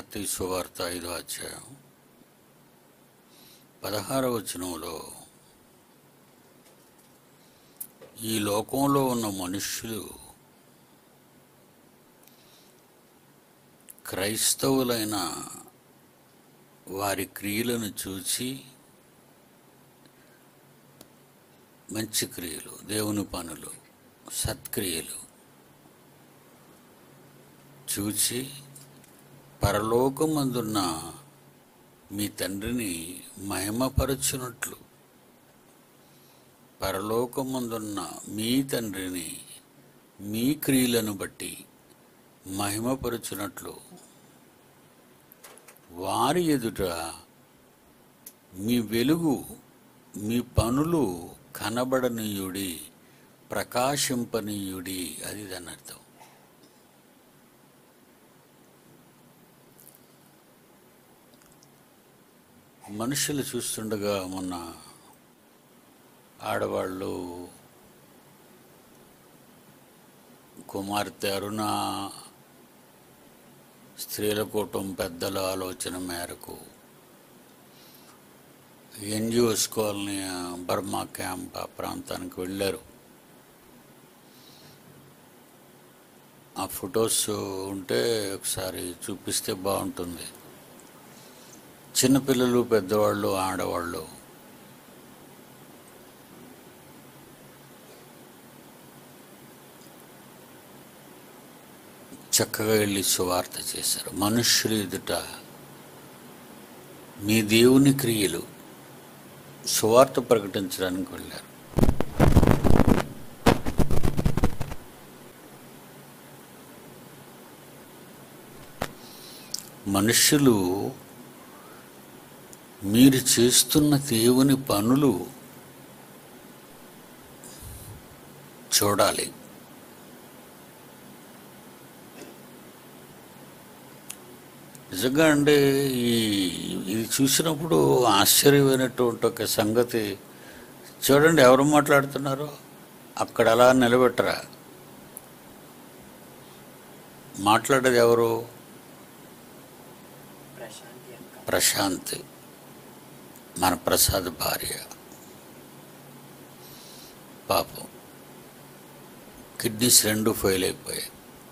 మత్తయి సువార్త ఐదో అధ్యాయం పదహారవ వచనంలో ఈ లోకంలో ఉన్న మనుష్యులు క్రైస్తవులైన వారి క్రియలను చూచి మంచి క్రియలు దేవుని పనులు సత్క్రియలు చూచి పరలోకమందున్న మీ తండ్రిని మహిమపరచునట్లు పరలోకమందున్న మీ తండ్రిని మీ క్రియలను బట్టి మహిమపరచునట్లు వారి ఎదుట మీ వెలుగు మీ పనులు కనబడనీయుడి ప్రకాశింపనీయుడి అది దాని అర్థం మనుషులు చూస్తుండగా మొన్న ఆడవాళ్ళు కుమార్తె అరుణ స్త్రీల కూటం పెద్దల ఆలోచన మేరకు ఎన్జిఓస్ కాలనీ బర్మా క్యాంప్ ఆ ప్రాంతానికి వెళ్ళారు ఆ ఫొటోస్ ఉంటే ఒకసారి చూపిస్తే బాగుంటుంది చిన్నపిల్లలు పెద్దవాళ్ళు ఆడవాళ్ళు చక్కగా వెళ్ళి సువార్త చేశారు మనుష్యులు ఎదుట మీ దేవుని క్రియలు సువార్త ప్రకటించడానికి వెళ్ళారు మనుష్యులు మీరు చేస్తున్న దేవుని పనులు చూడాలి నిజంగా అంటే ఈ ఇది చూసినప్పుడు ఆశ్చర్యమైనటువంటి ఒక సంగతి చూడండి ఎవరు మాట్లాడుతున్నారో అక్కడ అలా నిలబెట్టరా మాట్లాడేది ఎవరు ప్రశాంతి అక్క ప్రశాంతి మన ప్రసాద్ భార్య పాపం కిడ్నీస్ రెండు ఫెయిల్ అయిపోయాయి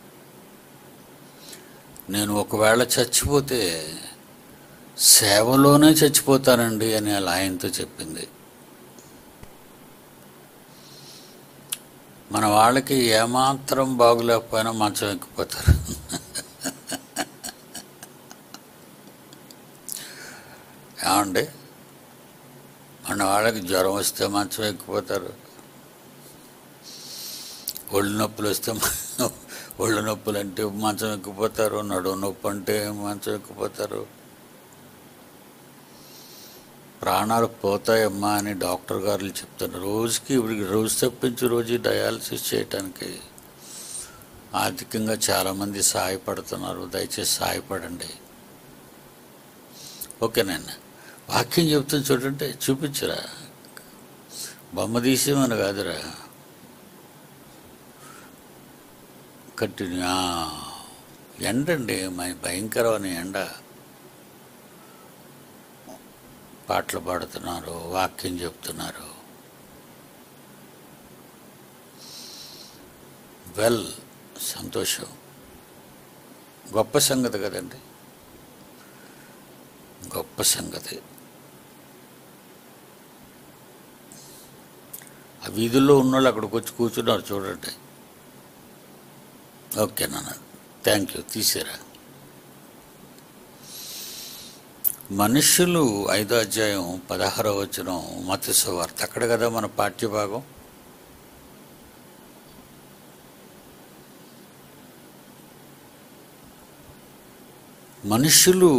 నేను ఒకవేళ చచ్చిపోతే సేవలోనే చచ్చిపోతానండి అని అలా ఆయనతో చెప్పింది మన వాళ్ళకి ఏమాత్రం బాగులేకపోయినా మంచం ఎక్కిపోతారు ఏమండి మన వాళ్ళకి జ్వరం వస్తే మంచం ఎక్కిపోతారు ఒళ్ళు నొప్పులు వస్తే మ- ఒళ్ళు నొప్పులు అంటే మంచం ఎక్కిపోతారు నడుము నొప్పి అంటే మంచం ఎక్కిపోతారు ప్రాణాలు పోతాయమ్మా అని డాక్టర్ గారు చెప్తున్నారు రోజుకి ఇప్పటికి రోజు తప్పించి రోజు డయాలసిస్ చేయటానికి ఆర్థికంగా చాలామంది సహాయపడుతున్నారు దయచేసి సహాయపడండి ఓకేనండి వాక్యం చెప్తుంది చూడండి చూపించరా బొమ్మ తీసేమని కాదురా కంటిన్యూ ఎండండి మన భయంకరమైన ఎండ పాటలు పాడుతున్నారు వాక్యం చెప్తున్నారు వెల్ సంతోషం గొప్ప సంగతి కదండి గొప్ప సంగతి ఆ వీధుల్లో ఉన్నోళ్ళు అక్కడికి వచ్చి కూర్చున్నారు చూడండి ఓకే నాన్న థ్యాంక్ యూ తీసారా మనుష్యులు ఐదో అధ్యాయం పదహారో వచనం మత్స్య వార్త అక్కడ కదా మన పాఠ్యభాగం మనుష్యులు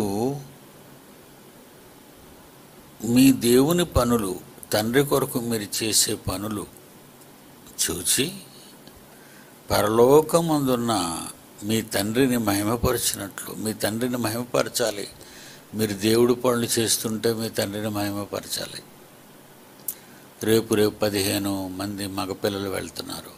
మీ దేవుని పనులు తండ్రి కొరకు మీరు చేసే పనులు చూచి పరలోకమందున్న మీ తండ్రిని మహిమపరిచినట్లు మీ తండ్రిని మహిమపరచాలి మీరు దేవుడి పనులు చేస్తుంటే మీ తండ్రిని మహిమపరచాలి రేపు రేపు పదిహేను మంది మగపిల్లలు వెళ్తున్నారు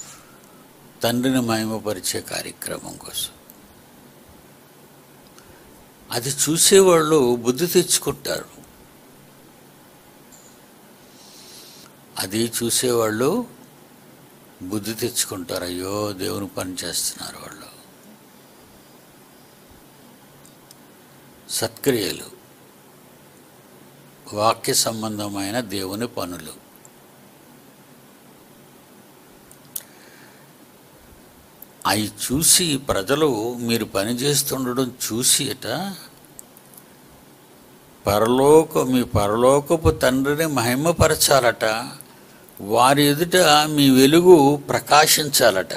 తండ్రిని మహిమపరిచే కార్యక్రమం కోసం అది చూసేవాళ్ళు బుద్ధి తెచ్చుకుంటారు అది చూసేవాళ్ళు బుద్ధి తెచ్చుకుంటారు అయ్యో దేవుని పని చేస్తున్నారు వాళ్ళు సత్క్రియలు వాక్య సంబంధమైన దేవుని పనులు అవి చూసి ప్రజలు మీరు పని చేస్తుండడం చూసి అట పరలోక మీ పరలోకపు తండ్రిని మహిమపరచాలట వారి ఎదుట మీ వెలుగు ప్రకాశించాలట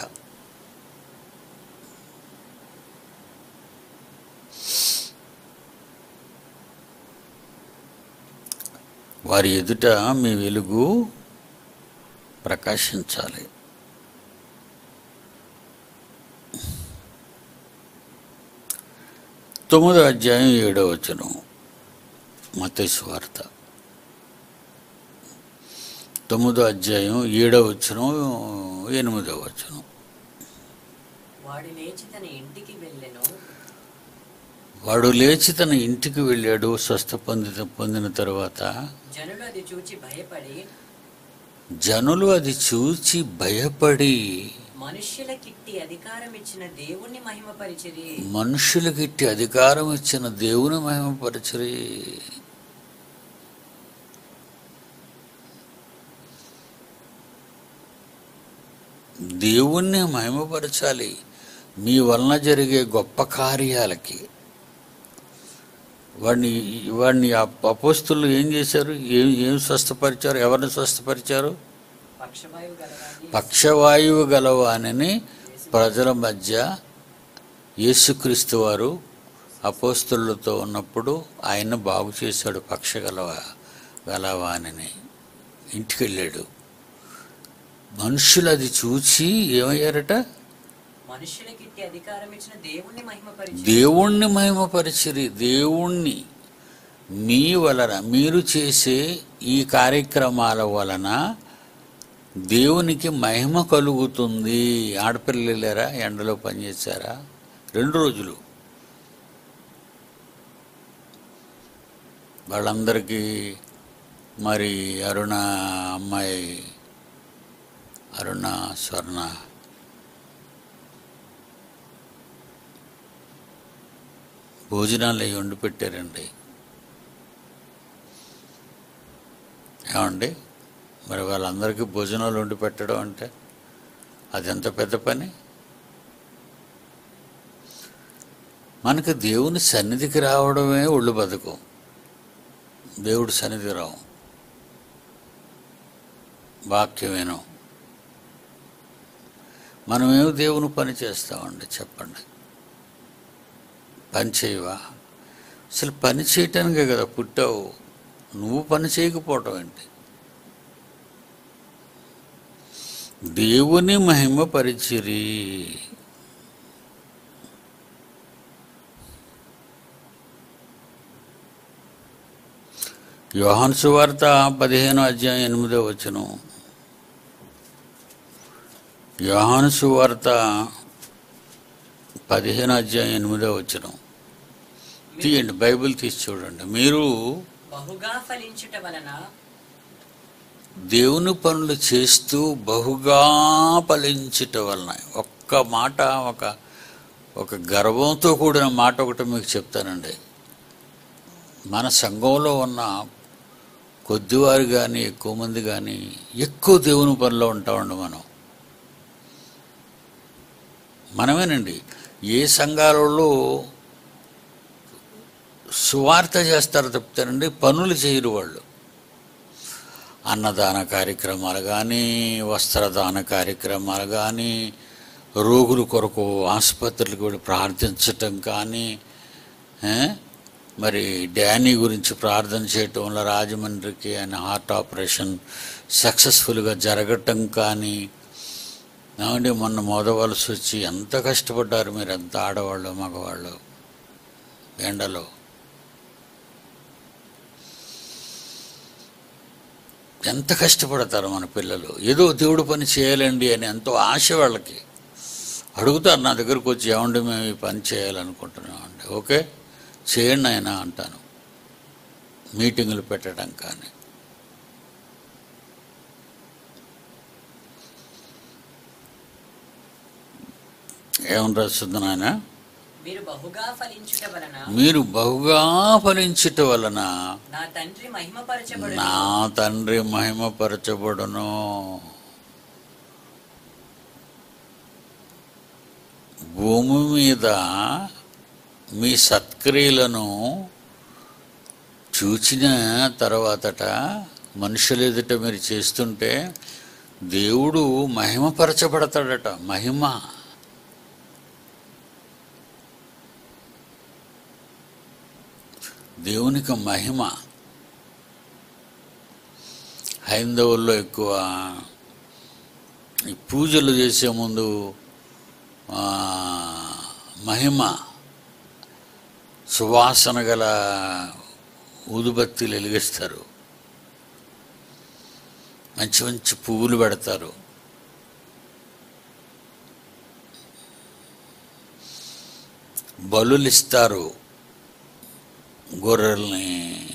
వారి ఎదుట మీ వెలుగు ప్రకాశించాలి తొమ్మిదో అధ్యాయం ఏడో వచనం మతేసు వార్త తొమ్మిదో అధ్యాయం ఏడో వచనం ఎనిమిదో వచనం వాడు లేచి తన ఇంటికి వెళ్ళెను వాడు లేచి తన ఇంటికి వెళ్ళాడు స్వస్థ పొంది పొందిన తరువాత జనులు అది చూచి భయపడి జనులు అది చూచి భయపడి మనుష్యులకిట్టి అధికారం ఇచ్చిన దేవుణ్ణి మహిమపరిచిరి మనుషులకి ఇట్టి అధికారం ఇచ్చిన దేవుని మహిమపరచరి దేవుణ్ణి మహిమపరచాలి మీ వలన జరిగే గొప్ప కార్యాలకి వాడిని వాడిని అపోస్తులు ఏం చేశారు ఏం ఏం స్వస్థపరిచారు ఎవరిని స్వస్థపరిచారు పక్షవాయువు గలవాన్ని పక్షవాయువు గలవానని ప్రజల మధ్య యేసుక్రీస్తు వారు అపోస్తులతో ఉన్నప్పుడు ఆయన బాగు చేశాడు పక్ష గలవ గలవానని ఇంటికి వెళ్ళాడు మనుషులు అది చూచి ఏమయ్యారట మనుష్యులకిట్టి అధికారం ఇచ్చిన దేవుణ్ణి మహిమపరిచి దేవుణ్ణి మహిమపరిచిరి దేవుణ్ణి మీ వలన మీరు చేసే ఈ కార్యక్రమాల వలన దేవునికి మహిమ కలుగుతుంది ఆడపిల్లలు వెళ్ళారా ఎండలో పనిచేశారా రెండు రోజులు వాళ్ళందరికీ మరి అరుణ అమ్మాయి అరుణ స్వర్ణ భోజనాలు అవి వండి పెట్టారండి ఏమండి మరి వాళ్ళందరికీ భోజనాలు వండి పెట్టడం అంటే అది ఎంత పెద్ద పని మనకు దేవుని సన్నిధికి రావడమే ఒళ్ళు బతుకం దేవుడి సన్నిధి రావు వాక్యమేనో మనమేమో దేవుని పని చేస్తామండి చెప్పండి పని చేయవా అసలు పని చేయటానికే కదా పుట్టావు నువ్వు పని చేయకపోవటం ఏంటి దేవుని మహిమ పరిచిరి యోహాను సువార్త పదిహేను అధ్యాయం ఎనిమిదో వచనం యోహాను సువార్త పదిహేను అధ్యాయం ఎనిమిదో వచనం తీయండి బైబిల్ తీసి చూడండి మీరు బహుగా ఫలించుట వలన దేవుని పనులు చేస్తూ బహుగా ఫలించుట వలన ఒక్క మాట ఒక ఒక గర్వంతో కూడిన మాట ఒకటి మీకు చెప్తానండి మన సంఘంలో ఉన్న కొద్దివారు కానీ ఎక్కువ మంది కానీ ఎక్కువ దేవుని పనిలో ఉంటామండి మనం మనమేనండి ఏ సంఘాలలో సువార్త చేస్తారో చెప్తారండి పనులు చేయరు వాళ్ళు అన్నదాన కార్యక్రమాలు కానీ వస్త్రదాన కార్యక్రమాలు కానీ రోగుల కొరకు ఆసుపత్రులకు వెళ్ళి ప్రార్థించటం కానీ ఏ? మరి డానీ గురించి ప్రార్థన చేయటం వల్ల రాజమండ్రికి ఆయన హార్ట్ ఆపరేషన్ సక్సెస్ఫుల్గా జరగటం కానీ ఏమండి మొన్న మోదవలసి వచ్చి ఎంత కష్టపడ్డారు మీరు ఎంత ఆడవాళ్ళు మగవాళ్ళు ఎండలో ఎంత కష్టపడతారు మన పిల్లలు ఏదో దేవుడు పని చేయాలండి అని ఎంతో ఆశ వాళ్ళకి అడుగుతారు నా దగ్గరకు వచ్చి ఏమండి మేము ఈ పని చేయాలనుకుంటున్నామండి ఓకే చేయండి ఆయన అంటాను మీటింగులు పెట్టడం కానీ ఏమని రాస్తుంది నాయన మీరు బహుగా ఫలించుట వలన మీరు బహుగా ఫలించుట వలన నా తండ్రి మహిమపరచబడు నా తండ్రి మహిమపరచబడును భూమి మీద మీ సత్క్రియలను చూచిన తర్వాతట మనుషులు ఎదుట మీరు చేస్తుంటే దేవుడు మహిమపరచబడతాడట మహిమ దేవునికి మహిమ హైందవుల్లో ఎక్కువ ఈ పూజలు చేసే ముందు ఆ, మహిమ సువాసన గల ఊదుబత్తీలు వెలిగిస్తారు మంచి మంచి పువ్వులు పెడతారు బలులు ఇస్తారు గొర్రెల్ని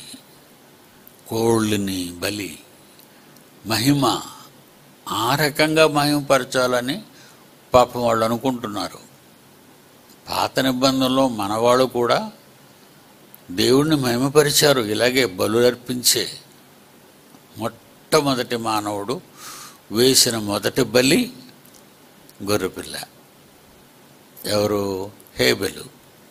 కోళ్ళని బలి మహిమ ఆ రకంగా మహిమపరచాలని పాపం వాళ్ళు అనుకుంటున్నారు పాత నిబంధనలో మనవాళ్ళు కూడా దేవుణ్ణి మహిమపరిచారు ఇలాగే బలు అర్పించే మొట్టమొదటి మానవుడు వేసిన మొదటి బలి గొర్రెపిల్ల ఎవరు హేబెలు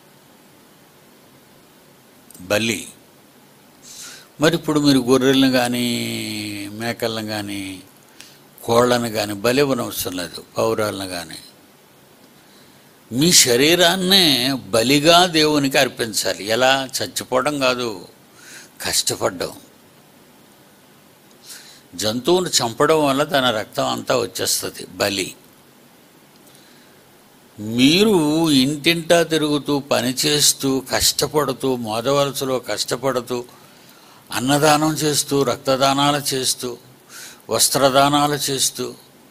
బలి మరి ఇప్పుడు మీరు గొర్రెలను కానీ మేకలను కానీ కోళ్ళను కానీ బలి ఇవ్వనవసరం లేదు పౌరాలను కానీ మీ శరీరాన్నే బలిగా దేవునికి అర్పించాలి ఎలా చచ్చిపోవడం కాదు కష్టపడ్డం జంతువును చంపడం వల్ల దాని రక్తం అంతా వచ్చేస్తుంది బలి మీరు ఇంటింటా తిరుగుతూ పనిచేస్తూ కష్టపడుతూ మోదవలసలో కష్టపడుతూ అన్నదానం చేస్తూ రక్తదానాలు చేస్తూ వస్త్రదానాలు చేస్తూ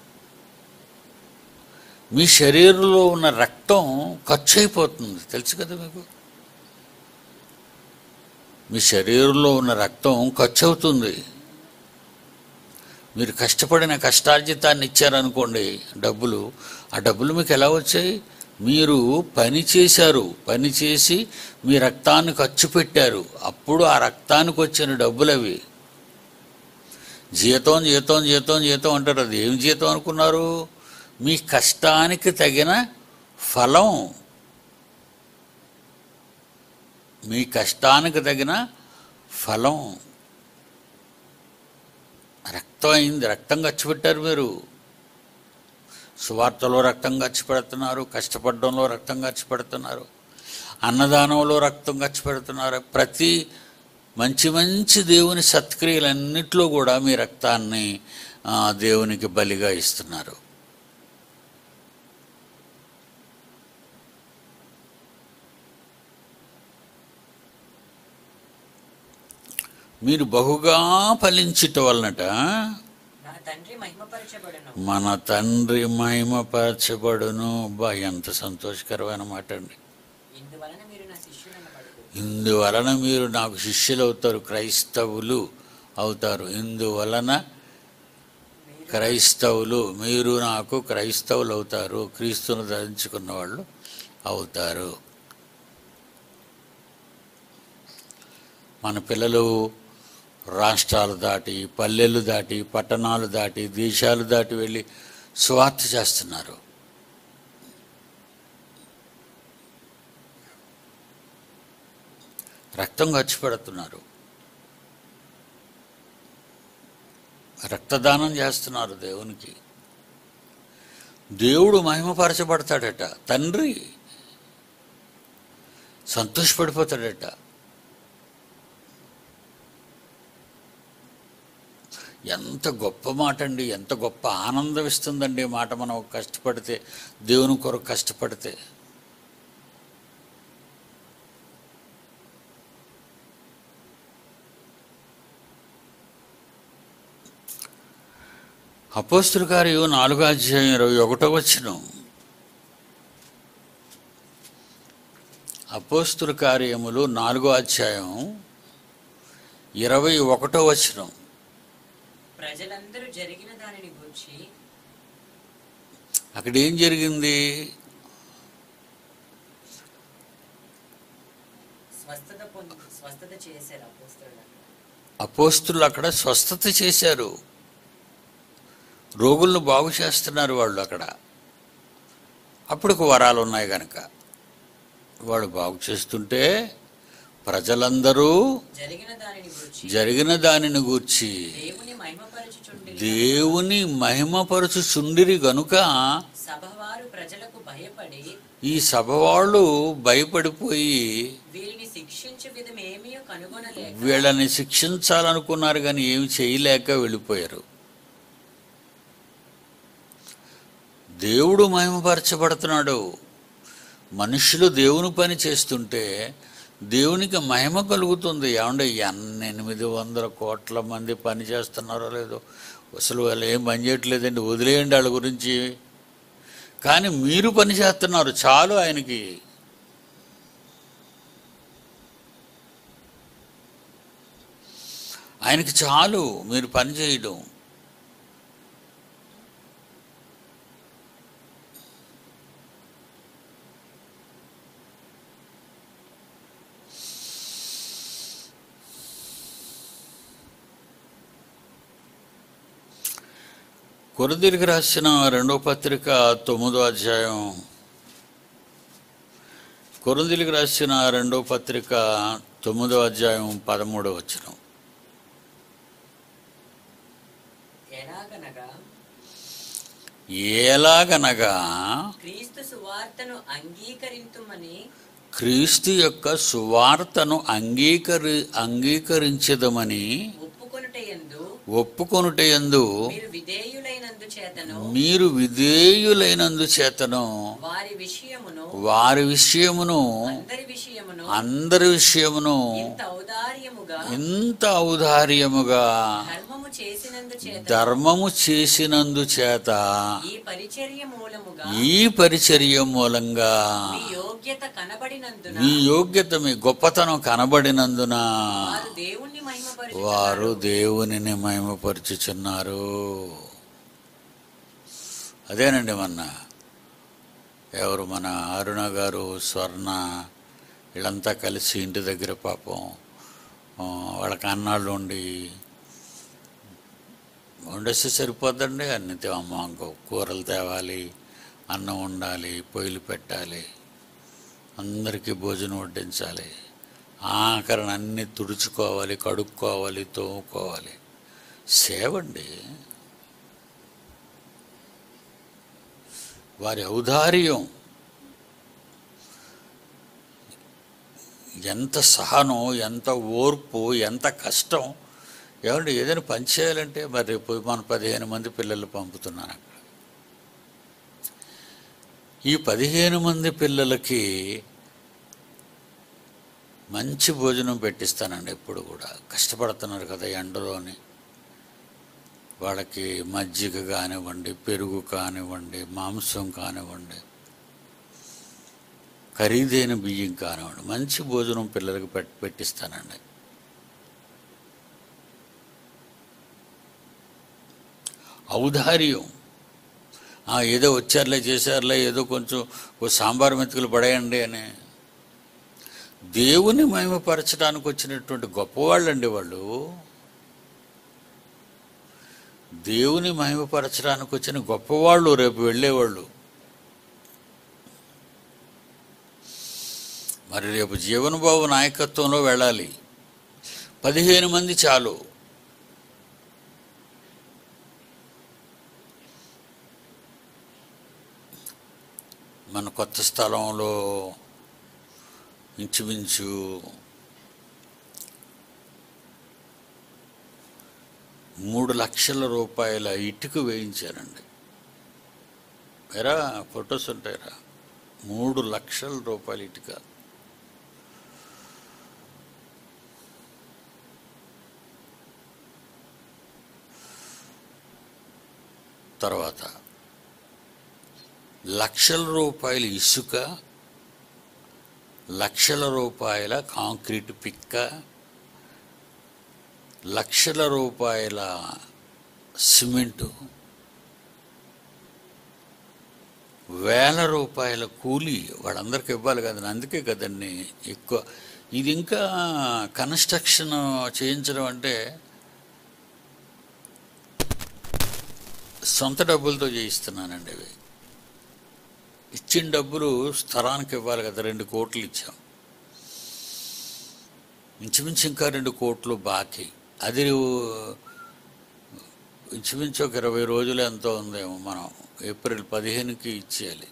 మీ శరీరంలో ఉన్న రక్తం ఖర్చు అయిపోతుంది తెలుసు కదా మీకు మీ శరీరంలో ఉన్న రక్తం ఖర్చు అవుతుంది మీరు కష్టపడిన కష్టార్జితాన్ని ఇచ్చారనుకోండి డబ్బులు ఆ డబ్బులు మీకు ఎలా వచ్చాయి మీరు పని చేశారు పని చేసి మీ రక్తాన్ని ఖర్చు పెట్టారు అప్పుడు ఆ రక్తానికి వచ్చిన డబ్బులు అవి జీతం జీతం జీతం జీతం అంటారు అది ఏం జీతం అనుకున్నారు మీ కష్టానికి తగిన ఫలం మీ కష్టానికి తగిన ఫలం రక్తం అయింది రక్తం ఖర్చు పెట్టారు మీరు సువార్తలో రక్తం ఖర్చు పెడుతున్నారు కష్టపడడంలో రక్తం ఖర్చు పెడుతున్నారు అన్నదానంలో రక్తం ఖర్చు పెడుతున్నారు ప్రతి మంచి మంచి దేవుని సత్క్రియలన్నిట్లో కూడా మీ రక్తాన్ని ఆ, దేవునికి బలిగా ఇస్తున్నారు మీరు బహుగా ఫలించుట వలనట నా తండ్రి మహిమపరచబడును మన తండ్రి మహిమపరచబడును బా ఎంత సంతోషకరమైన మాట అండి ఇందువలన మీరు నా శిష్యులనబడుదు ఇందువలన మీరు నాకు శిష్యులు అవుతారు క్రైస్తవులు అవుతారు ఇందువలన క్రైస్తవులు మీరు నాకు క్రైస్తవులు అవుతారు క్రీస్తును ధరించుకున్న వాళ్ళు అవుతారు మన పిల్లలు రాష్ట్రాలు దాటి పల్లెలు దాటి పట్టణాలు దాటి దేశాలు దాటి వెళ్ళి స్వార్థ చేస్తున్నారు రక్తం ఖర్చు పెడుతున్నారు రక్తదానం చేస్తున్నారు దేవునికి దేవుడు మహిమపరచబడతాడట తండ్రి సంతోషపడిపోతాడట ఎంత గొప్ప మాట అండి ఎంత గొప్ప ఆనందం ఇస్తుందండి ఈ మాట మనం కష్టపడితే దేవుని కొరకు కష్టపడితే అపోస్తుల కార్యం నాలుగో అధ్యాయం ఇరవై ఒకటో వచ్చిన అపోస్తుల కార్యములు నాలుగో అధ్యాయం ఇరవై ఒకటో వచనం ప్రజలందరూ జరిగిన దానిని గూర్చి అక్కడ ఏం జరిగింది స్వస్థత పొంది స్వస్థత చేశారు అపోస్తలులు అపోస్తులు అక్కడ స్వస్థత చేశారు రోగులను బాగు చేస్తున్నారు వాళ్ళు అక్కడ అప్పుడు వరాలు ఉన్నాయి కనుక వాళ్ళు బాగు చేస్తుంటే ప్రజలందరూ జరిగిన దానిని గూర్చి జరిగిన దానిని గూర్చి దేవుని మహిమపరచుచుండి దేవుని మహిమపరచుచుండిరి గనుక సభవారు ప్రజలకు భయపడి ఈ సభ వాళ్ళు భయపడిపోయి వీరిని శిక్షించు విధం ఏమీ కనుగొనలేక వీళ్ళని శిక్షించాలనుకున్నారు కానీ ఏమి చేయలేక వెళ్ళిపోయారు దేవుడు మహిమపరచబడుతున్నాడు మనుషులు దేవుని పని చేస్తుంటే దేవునికి మహిమ కలుగుతుంది ఏమంటే ఎన్ని ఎనిమిది వందల కోట్ల మంది పని చేస్తున్నారో లేదో అసలు వాళ్ళు ఏం పని చేయట్లేదండి వదిలేయండి వాళ్ళ గురించి కానీ మీరు పని చేస్తున్నారు చాలు ఆయనకి ఆయనకి చాలు మీరు పని చేయడం కొరదీరికి రాసిన రెండో పత్రిక తొమ్మిదో అధ్యాయం కొరందిలికి రాసిన రెండో పత్రిక తొమ్మిదో అధ్యాయం పదమూడో వచనం ఎలాగనగా ఎలాగనగా క్రీస్తు సువార్తను అంగీకరింతుమని క్రీస్తు యొక్క సువార్తను అంగీకరి అంగీకరించదమని ఒప్పుకొనుట యందు ఒప్పుకొనుటయందు మీరు విధేయులైనందు చేతను మీరు విధేయులైనందు చేతను వారి విషయమును వారి విషయమును అందరి విషయమును అందరి విషయమును ఇంత ఔదార్యముగా ఇంత ఔదార్యముగా ధర్మము చేసినందు చేత ధర్మము చేసినందు చేత ఈ పరిచర్య మూలముగా ఈ పరిచర్య మూలంగా మీ యోగ్యత కనబడినందున మీ యోగ్యత మీ గొప్పతనం కనబడినందున వారు దేవుణ్ణి మహిమపరిచి వారు దేవునిని మహిమపరుచుచున్నారు అదేనండి మొన్న ఎవరు మన అరుణ గారు స్వర్ణ వీళ్ళంతా కలిసి ఇంటి దగ్గర పాపం ఆ, వాళ్ళకి అన్నాళ్ళు ఉండి వండేస్తే సరిపోద్దండి అన్ని తే- అమ్మ ఇంకో కూరలు తేవాలి అన్నం ఉండాలి పొయ్యిలు పెట్టాలి అందరికీ భోజనం వడ్డించాలి ఆఖరణ అన్ని తుడుచుకోవాలి కడుక్కోవాలి తోముకోవాలి సేవండి వారి ఔదార్యం ఎంత సహనం ఎంత ఓర్పు ఎంత కష్టం ఏమంటే ఏదైనా పని చేయాలంటే మరి రేపు మన పదిహేను మంది పిల్లలు పంపుతున్నాను అక్కడ ఈ పదిహేను మంది పిల్లలకి మంచి భోజనం పెట్టిస్తానండి ఎప్పుడు కూడా కష్టపడుతున్నారు కదా ఎండలోని వాళ్ళకి మజ్జిగ కానివ్వండి పెరుగు కానివ్వండి మాంసం కానివ్వండి ఖరీదైన బియ్యం కానివ్వండి మంచి భోజనం పిల్లలకు పెట్ పెట్టిస్తానండి ఔదార్యం ఆ, ఏదో వచ్చారులే చేశారులే ఏదో కొంచెం ఓ సాంబార్ మెతుకులు పడేయండి అని దేవుని మహిమపరచడానికి వచ్చినటువంటి గొప్పవాళ్ళండి వాళ్ళు దేవుని మహిమపరచడానికి వచ్చిన గొప్పవాళ్ళు రేపు వెళ్ళేవాళ్ళు మరి రేపు జీవనబాబు నాయకత్వంలో వెళ్ళాలి పదిహేను మంది చాలు మన కొత్త స్థలంలో ఇంచుమించు మూడు లక్షల రూపాయల ఇటుక వేయించారండి ఎరా ఫొటోస్ ఉంటాయరా మూడు లక్షల రూపాయల ఇటుక తర్వాత లక్షల రూపాయల ఇసుక లక్షల రూపాయల కాంక్రీట్ పిక్క లక్షల రూపాయల సిమెంటు వేల రూపాయల కూలి వాళ్ళందరికీ ఇవ్వాలి కదండి అందుకే కదండి ఎక్కువ ఇది ఇంకా కన్స్ట్రక్షన్ చేయించడం అంటే సొంత డబ్బులతో చేయిస్తున్నానండి అవి ఇచ్చిన డబ్బులు స్థలానికి ఇవ్వాలి కదా రెండు కోట్లు ఇచ్చాం ఇంచుమించు ఇంకా రెండు కోట్లు బాకీ అది ఇంచుమించు ఒక ఇరవై రోజులు ఎంతో ఉందేమో మనం ఏప్రిల్ పదిహేనుకి ఇచ్చేయాలి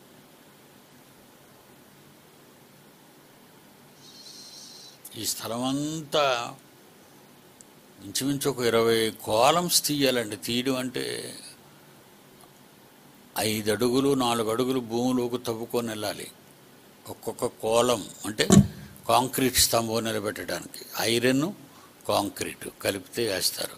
ఈ స్థలం అంతా ఇంచుమించు ఒక ఇరవై కాలమ్స్ తీయాలండి తీయడం అంటే ఐదు అడుగులు నాలుగు అడుగులు భూమిలోకి తవ్వుకొని వెళ్ళాలి ఒక్కొక్క కోలం అంటే కాంక్రీట్ స్తంభం నిలబెట్టడానికి ఐరన్ కాంక్రీట్ కలిపితే వేస్తారు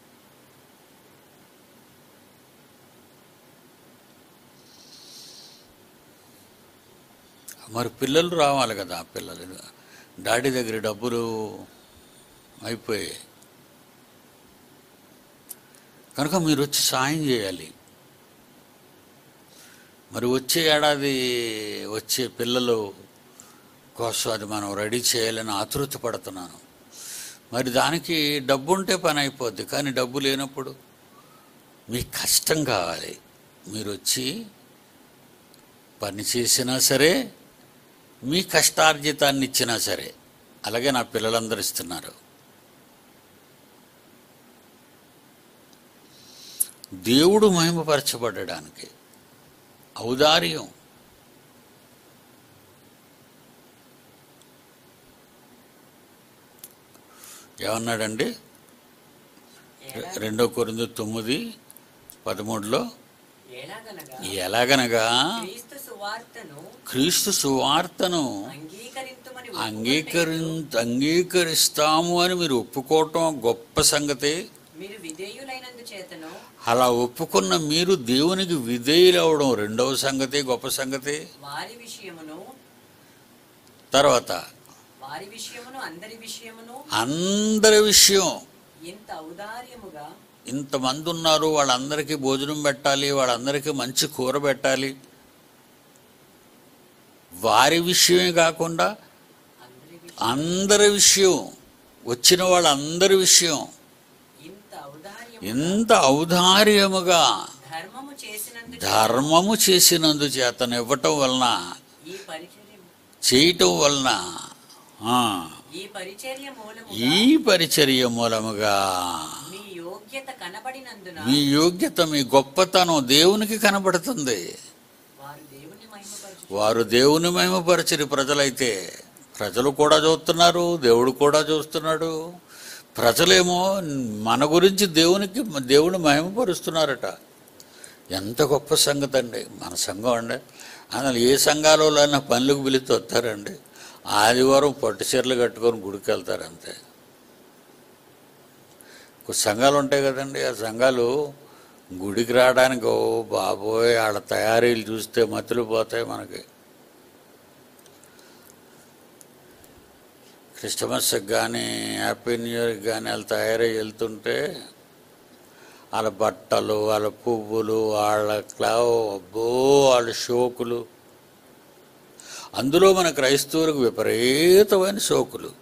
మరి పిల్లలు రావాలి కదా ఆ పిల్లలు డాడీ దగ్గర డబ్బులు అయిపోయాయి కనుక మీరు వచ్చి సాయం చేయాలి మరి వచ్చే ఏడాది వచ్చే పిల్లలు కోసం అది మనం రెడీ చేయాలని ఆతృత పడుతున్నాను మరి దానికి డబ్బు ఉంటే పని అయిపోద్ది కానీ డబ్బు లేనప్పుడు మీకు కష్టం కావాలి మీరు వచ్చి పని చేసినా సరే మీ కష్టార్జితాన్ని ఇచ్చినా సరే అలాగే నా పిల్లలందరూ ఇస్తున్నారు దేవుడు మహిమపరచబడడానికి ఔదార్యం ఏమన్నాడండి ఎలా- రెండో కొరింది తొమ్మిది పదమూడులో ఎలాగనగా ఎలాగనగా క్రీస్తు సువార్తను క్రీస్తు సువార్తను అంగీకరింతుమని అంగీకరి ఒప్పుకొనుటయు, అంగీకరిస్తాము అని మీరు ఒప్పుకోవటం గొప్ప సంగతి మీరు విధేయులైనందు చేతను అలా ఒప్పుకున్న మీరు దేవునికి విధేయులవడం రెండవ సంగతి గొప్ప సంగతి వారి విషయమును తర్వాత వారి విషయమును అందరి విషయమును అందరి విషయం ఇంత ఔదార్యముగా ఇంతమంది ఉన్నారు వాళ్ళందరికీ భోజనం పెట్టాలి వాళ్ళందరికీ మంచి కూర పెట్టాలి వారి విషయమే కాకుండా అందరి విషయం అందరి విషయం వచ్చిన వాళ్ళందరి విషయం ఇంత ఔదార్యము ఎంత ఔదార్యముగా ధర్మము చేసినందు ధర్మము చేసినందు చేతను ఇవ్వటం వలన ఈ పరిచర్య చేయటం వలన ఆ, ఈ పరిచర్య మూలముగా ఈ పరిచర్య మూలముగా మీ యోగ్యత కనబడినందున మీ యోగ్యత మీ గొప్పతనం దేవునికి కనబడుతుంది వారు దేవుని మహిమపరచు వారు దేవుని మహిమపరచని ప్రజలైతే ప్రజలు కూడా చూస్తున్నారు దేవుడు కూడా చూస్తున్నాడు ప్రజలేమో మన గురించి దేవునికి దేవుని మహిమపరుస్తున్నారట ఎంత గొప్ప సంగతి అండి మన సంఘం అండి అసలు ఏ సంఘాలలో పనులకు పిలిచి వస్తారండి ఆదివారం పట్టు చీరలు కట్టుకొని గుడికి వెళ్తారు అంతే కొన్ని సంఘాలు ఉంటాయి కదండి ఆ సంఘాలు గుడికి రావడానికి ఓ బాబోయ్ వాళ్ళ తయారీలు చూస్తే మతులు పోతాయి మనకి క్రిస్టమస్కి కానీ హ్యాపీ న్యూ ఇయర్కి కానీ వాళ్ళు తయారై వెళ్తుంటే వాళ్ళ బట్టలు వాళ్ళ పువ్వులు వాళ్ళ క్లావ్ అబ్బో వాళ్ళ షోకులు అందులో మన క్రైస్తవులకు విపరీతమైన షోకులు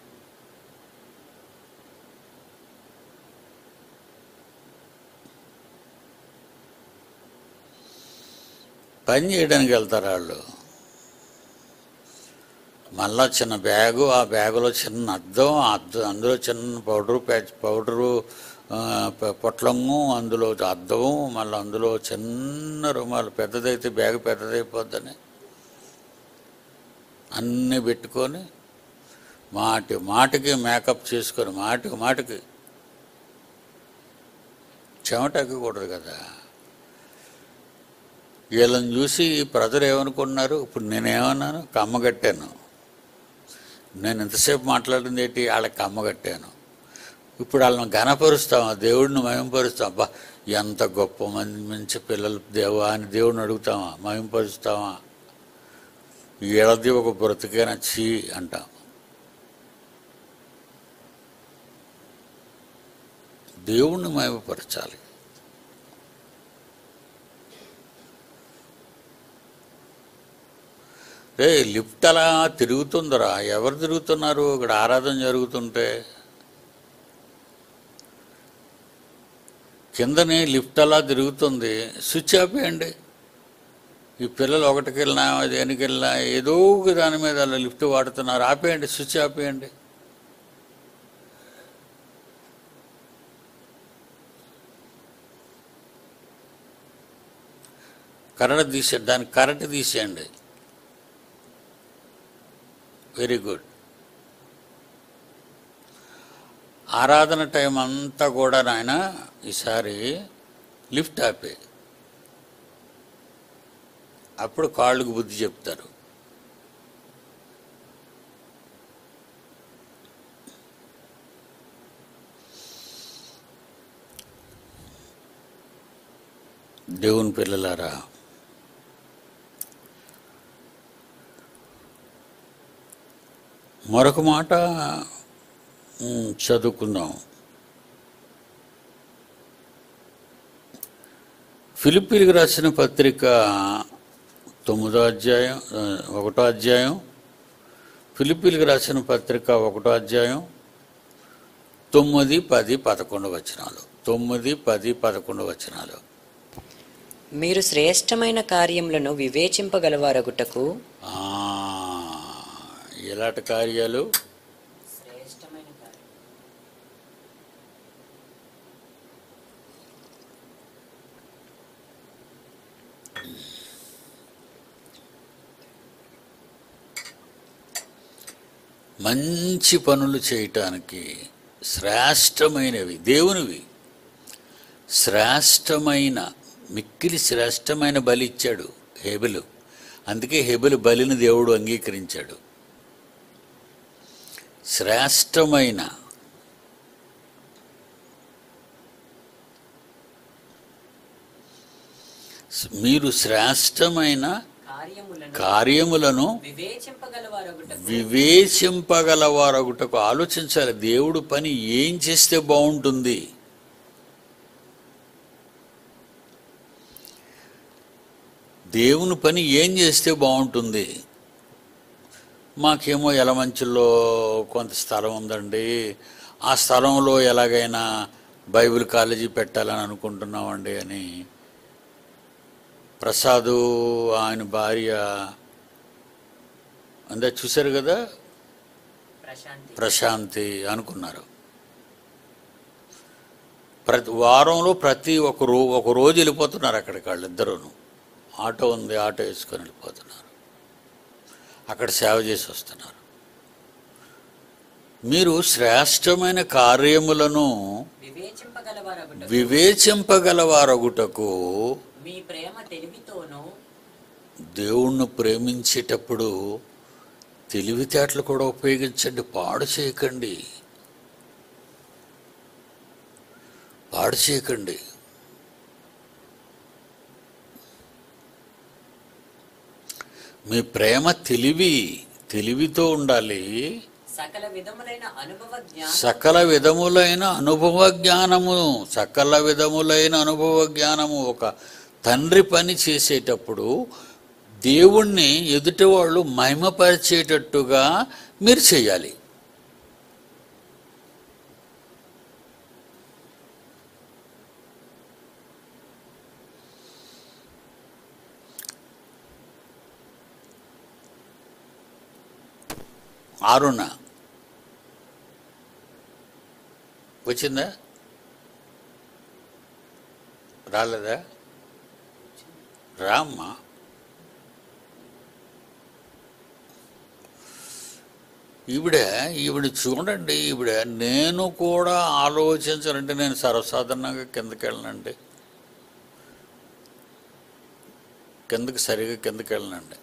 పని చేయడానికి వెళ్తారు వాళ్ళు మళ్ళా చిన్న బ్యాగు ఆ బ్యాగులో చిన్న అద్దం ఆ అద్దం అందులో చిన్న పౌడరు ప్యాచ్ పౌడరు ఆ, ప- పొట్లము అందులో అద్దము మళ్ళీ అందులో చిన్న రుమాలు పెద్దదైతే బ్యాగ్ పెద్దదైపోద్దని అన్నీ పెట్టుకొని మాటి మాటికి మేకప్ చేసుకొని మాటికి మాటికి చెమట ఎక్కకూడదు కదా వీళ్ళని చూసి ప్రజలు ఏమనుకున్నారు ఇప్పుడు నేనేమన్నాను కమ్మ కట్టాను నేను ఎంతసేపు మాట్లాడింది ఏంటి వాళ్ళకి కమ్మ కట్టాను ఇప్పుడు వాళ్ళని ఘనపరుస్తామా దేవుడిని మహింపరుస్తాం అబ్బా ఎంత గొప్ప మంది మంచి పిల్లలు దేవా అని దేవుడిని అడుగుతామా మహింపరుస్తామా ఎడది ఒక బ్రతికైన చీ అంటాం దేవుణ్ణి మయమపరచాలి రే లిఫ్ట్ అలా తిరుగుతుందిరా ఎవరు తిరుగుతున్నారు ఇక్కడ ఆరాధన జరుగుతుంటే కిందనే లిఫ్ట్ అలా తిరుగుతుంది స్విచ్ ఆపేయండి ఈ పిల్లలు ఒకటికి వెళ్ళినా దేనికి వెళ్ళినా ఏదో ఒక దాని మీద అలా లిఫ్ట్ వాడుతున్నారు ఆపేయండి స్విచ్ ఆపేయండి కరెంట్ తీసే దానికి కరెంట్ తీసేయండి వెరీ గుడ్ ఆరాధన టైం అంతా కూడా నాయన ఈసారి లిఫ్ట్ ఆపే అప్పుడు కాళ్ళకు బుద్ధి చెప్తారు దేవుని పిల్లలారా మరొక మాట మ్, చదువుకుందాం ఫిలిప్పీలకు రాసిన పత్రిక తొమ్మిదో అధ్యాయం ఆ, ఒకటో అధ్యాయం ఫిలిప్పీలకు రాసిన పత్రిక ఒకటో అధ్యాయం తొమ్మిది పది పదకొండు వచనాలు తొమ్మిది పది పదకొండు వచనాలు మీరు శ్రేష్టమైన కార్యములను వివేచింపగలవారగుటకు ఆ, ఎలాంటి కార్యాలు శ్రేష్టమైన కార్యం మంచి పనులు చేయటానికి శ్రేష్టమైనవి దేవునివి శ్రేష్టమైన మిక్కిలి శ్రేష్టమైన బలి ఇచ్చాడు హెబెలు అందుకే హెబెలు బలిని దేవుడు అంగీకరించాడు శ్రేష్టమైన మీరు శ్రేష్టమైన కార్యములను కార్యములను వివేచింపగలవారగుటకు వివేచింపగలవారొకటకు ఆలోచించాలి దేవుడు పని ఏం చేస్తే బాగుంటుంది దేవుని పని ఏం చేస్తే బాగుంటుంది మాకేమో ఎలమంచుల్లో కొంత స్థలం ఉందండి ఆ స్థలంలో ఎలాగైనా బైబిల్ కాలేజీ పెట్టాలని అనుకుంటున్నామండి అని ప్రసాదు ఆయన భార్య అందా చూశారు కదా ప్రశాంతి ప్రశాంతి అనుకున్నారు ప్రతి వారంలో ప్రతి ఒక రో ఒక రోజు వెళ్ళిపోతున్నారు అక్కడికి వాళ్ళిద్దరూను ఆటో ఉంది ఆటో వేసుకొని వెళ్ళిపోతున్నారు అక్కడ సేవ చేసి వస్తున్నారు మీరు శ్రేష్టమైన కార్యములను వివేచింపగలవారగుటకు వివేచింపగలవారగుటకు మీ ప్రేమ తెలివితోనూ దేవుణ్ణి ప్రేమించేటప్పుడు తెలివితేటలు కూడా ఉపయోగించండి పాడు చేయకండి పాడు చేయకండి మీ ప్రేమ తెలివి తెలివితో ఉండాలి సకల విధములైన అనుభవ జ్ఞానం సకల విధములైన అనుభవ జ్ఞానము సకల విధములైన అనుభవ జ్ఞానము ఒక తండ్రి పని చేసేటప్పుడు దేవుణ్ణి ఎదుటి వాళ్ళు మహిమపరిచేటట్టుగా మీరు చేయాలి ఆరుణ వచ్చిందా రాలేదా రామ్మా ఈవిడ ఈవిడ చూడండి ఈవిడ నేను కూడా ఆలోచించాలంటే నేను సర్వసాధారణంగా కిందకి వెళ్ళనండి కిందకి సరిగా కిందకి వెళ్ళనండి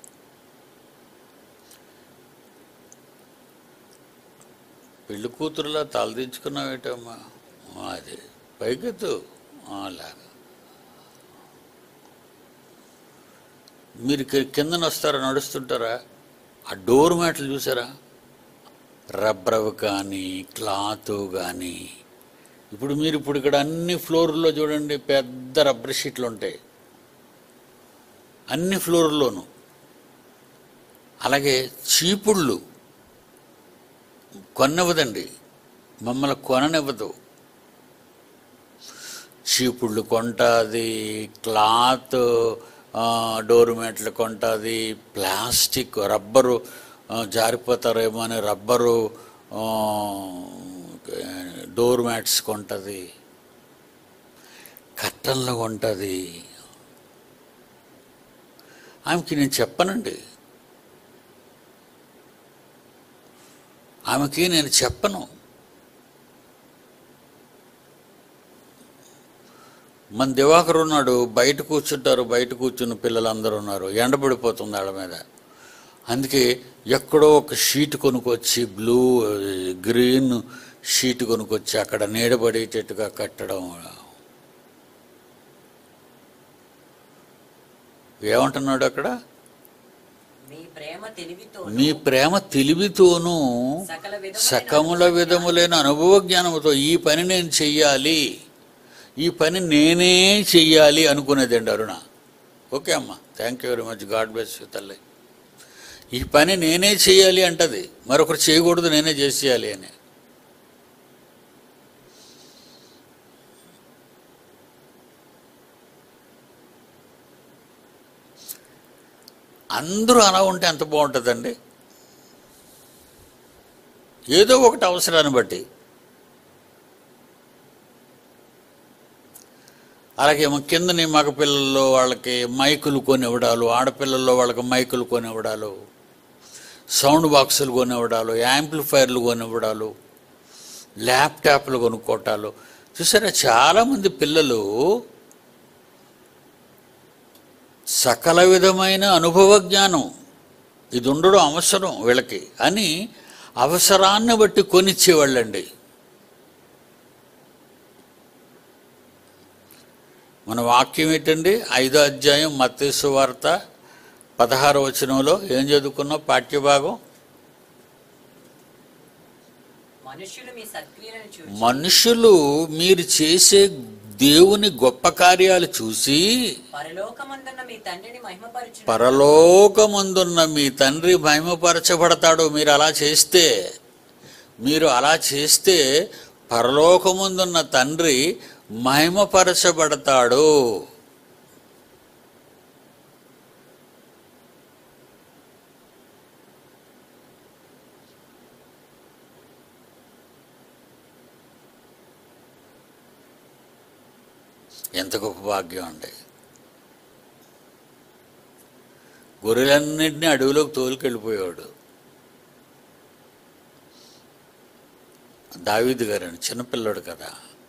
పెళ్లి కూతురులా తలదించుకున్నావేటమ్మా ఆ, అది పైకెత్తు ఆ, అలాగా మీరు కి- కిందన వస్తారా నడుస్తుంటారా ఆ డోర్ మ్యాట్లు చూసారా రబ్బర్ కానీ క్లాత్ కానీ ఇప్పుడు మీరు ఇప్పుడు ఇక్కడ అన్ని ఫ్లోర్లో చూడండి పెద్ద రబ్బర్ షీట్లు ఉంటాయి అన్ని ఫ్లోర్లోనూ అలాగే చీపుళ్ళు కొనవదండి మమ్మల్ని కొననివ్వదు చీపుళ్ళు కొంటుంది క్లాత్ ఆ, డోర్ మ్యాట్లు కొంటుంది ప్లాస్టిక్ రబ్బరు ఆ, జారిపోతారేమో అని రబ్బరు ఆ, డోర్ మ్యాట్స్ కొంటుంది కట్టన్లు కొంటుంది ఆమెకి నేను చెప్పనండి ఆమెకి నేను చెప్పను మన దివాకర్ ఉన్నాడు బయట కూర్చుంటారు బయట కూర్చున్న పిల్లలందరూ ఉన్నారు ఎండబడిపోతుంది వాళ్ళ మీద అందుకే ఎక్కడో ఒక షీట్ కొనుక్కొచ్చి బ్లూ గ్రీన్ షీట్ కొనుక్కొచ్చి అక్కడ నీడబడేటట్టుగా కట్టడం ఏమంటున్నాడు అక్కడ మీ ప్రేమ తెలివితో మీ ప్రేమ తెలివితోనూ సకల విధములైన సకముల విధములైన అనుభవ జ్ఞానముతో ఈ పని నేను చెయ్యాలి ఈ పని నేనే చెయ్యాలి అనుకునేదండి అరుణ ఓకే అమ్మ thank you very much God bless you తల్లి ఈ పని నేనే చేయాలి అంటది మరొకరు చేయకూడదు నేనే చేసేయాలి అని అందరూ అలా ఉంటే ఎంత బాగుంటుందండి ఏదో ఒకటి అవసరాన్ని బట్టి అలాగే మా కిందని మగ పిల్లల్లో వాళ్ళకి మైకులు కొనివ్వడాలు ఆడపిల్లల్లో వాళ్ళకి మైకులు కొనివ్వడాలు సౌండ్ బాక్సులు కొనివ్వడాలు యాంప్లిఫైర్లు కొనివ్వడాలు ల్యాప్టాప్లు కొనుక్కోవటాలు చూసారా చాలామంది పిల్లలు సకల విధమైన అనుభవ జ్ఞానం ఇది ఉండడం అవసరం వీళ్ళకి అని అవసరాన్ని బట్టి కొనిచ్చేవాళ్ళండి మన వాక్యం ఏంటండి ఐదో అధ్యాయం మత్తేసు వార్త పదహారు వచనంలో ఏం చదువుకున్నాం పాఠ్యభాగం మనుష్యులు మీ సత్క్రియలను చూసి మనుషులు మీరు చేసే దేవుని గొప్ప కార్యాలు చూసి పరలోకమందున్న మీ తండ్రిని మహిమపరచు పరలోకమందున్న మీ తండ్రి మహిమపరచబడతాడు మీరు అలా చేస్తే మీరు అలా చేస్తే పరలోకముందున్న తండ్రి మహిమపరచబడతాడు ఎంత గొప్ప భాగ్యం అండి గొర్రెలన్నింటినీ అడవిలోకి తోలుకెళ్ళిపోయాడు దావీదు గారని చిన్నపిల్లడు కదా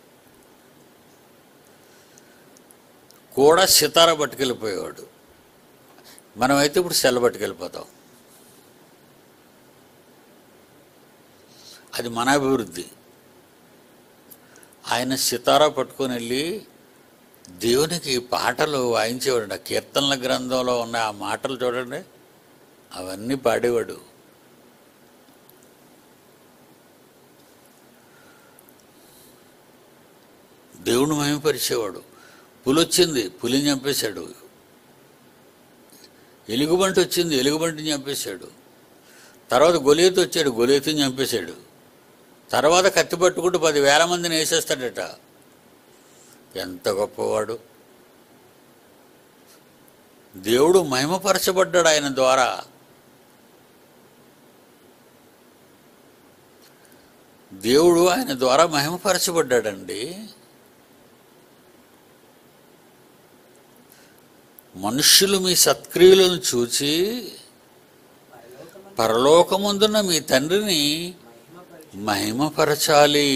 కూడా సితార పట్టుకెళ్ళిపోయేవాడు మనమైతే ఇప్పుడు సెల్ల పట్టుకెళ్ళిపోతాం అది మన అభివృద్ధి ఆయన సితారా పట్టుకొని వెళ్ళి దేవునికి పాటలు వాయించేవాడు ఆ కీర్తనల గ్రంథంలో ఉన్న ఆ మాటలు చూడండి అవన్నీ పాడేవాడు దేవుని మహిమపరిచేవాడు పులి వచ్చింది పులిని చంపేశాడు ఎలుగుబంటి వచ్చింది ఎలుగుబంటిని చంపేశాడు తర్వాత గొలియతు వచ్చాడు గొలియతుని చంపేశాడు తర్వాత కత్తి పట్టుకుంటూ పదివేల మందిని వేసేస్తాడట ఎంత గొప్పవాడు దేవుడు మహిమపరచబడ్డాడు ఆయన ద్వారా దేవుడు ఆయన ద్వారా మహిమపరచబడ్డాడండి మనుష్యులు మీ సత్క్రియలను చూచి పరలోకమందు పరలోకముందున్న మీ తండ్రిని మహిమపరచు మహిమపరచాలి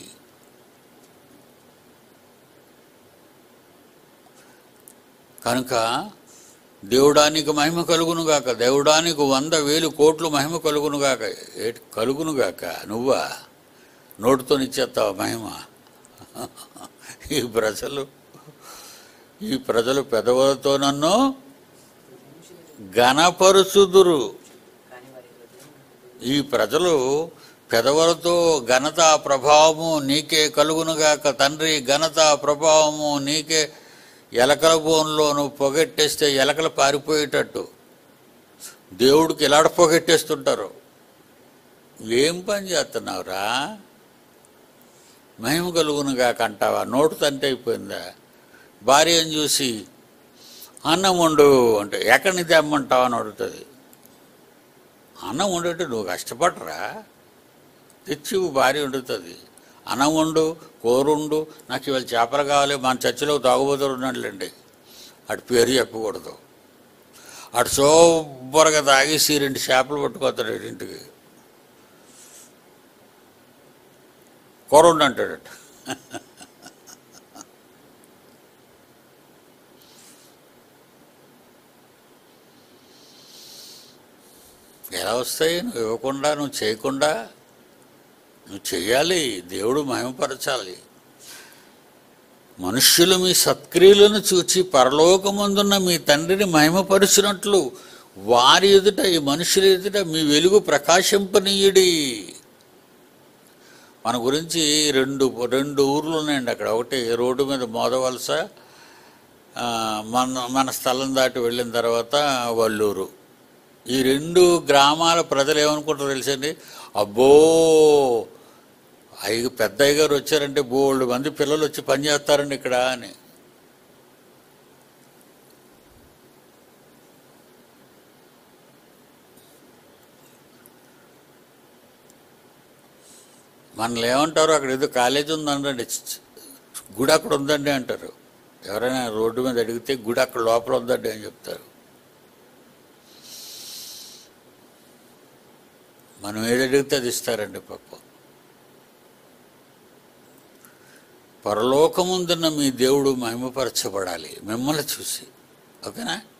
కనుక దేవుడానికి మహిమ కలుగునుగాక దేవుడానికి వంద వేలు కోట్లు మహిమ కలుగునుగాక ఏటి కలుగునుగాక నువ్వా నోటితో ఇచ్చేస్తావా మహిమ ఈ ప్రజలు ఈ ప్రజలు పెదవులతో నన్ను ఘనపరుచుదురు కానీ వారి హృదయం ఈ ప్రజలు పెదవులతో ఘనత ప్రభావము నీకే కలుగునుగాక తండ్రి ఘనత ప్రభావము నీకే ఎలకల బోన్లో నువ్వు పొగెట్టేస్తే ఎలకలు పారిపోయేటట్టు దేవుడికి ఇలాడ పొగెట్టేస్తుంటారు ఏం పని చేస్తున్నావురా మహిమ కలుగునుగాక అంటావా నోటు తంటే అయిపోయిందా భార్యను చూసి అన్నం వండు అంటే ఎక్కడి నుంచి తెమ్మంటావా అని అడుగుతుంది అన్నం వండేట్టు నువ్వు కష్టపడరా తెచ్చి ఇవ్వు భార్య వండుతుంది అన్నం వండు కూర వండు నాకు ఇవాళ చేపలు కావాలి మన చర్చిలో తాగుబోతులు ఉన్నాడులేండి అటు పేరు చెప్పకూడదు అటు సూపర్గా తాగేసి రెండు చేపలు పట్టుకొస్తాడు ఈడి ఇంటికి కూర వండు అంటాడట ఎలా వస్తాయి నువ్వు ఇవ్వకుండా నువ్వు చేయకుండా నువ్వు చెయ్యాలి దేవుడు మహిమపరచాలి మనుష్యులు మీ సత్క్రియలను చూచి పరలోకమందున్న మీ తండ్రిని మహిమపరిచినట్లు వారి ఎదుట ఈ మనుషుల ఎదుట మీ వెలుగు ప్రకాశింపనీయుడి మన గురించి రెండు రెండు ఊర్లు ఉన్నాయండి అక్కడ ఒకటి రోడ్డు మీద మోదవలస ఆ, మన మన స్థలం దాటి వెళ్ళిన తర్వాత వల్లూరు ఈ రెండు గ్రామాల ప్రజలు ఏమనుకుంటారో తెలుసండి అబ్బో అయ్య పెద్ద అయ్య గారు వచ్చారంటే బోల్డ్ మంది పిల్లలు వచ్చి పని చేస్తారండి ఇక్కడ అని మనల్ని ఏమంటారు అక్కడ ఏదో కాలేజ్ ఉందండి గుడి అక్కడ ఉందండి అంటారు ఎవరైనా రోడ్డు మీద అడిగితే గుడి అక్కడ లోపల ఉందండి అని చెప్తారు మనం ఏది అడిగితే అది ఇస్తారండి పాపం పరలోకముందున్న మీ దేవుడు మహిమపరచబడాలి మిమ్మల్ని చూసి ఓకేనా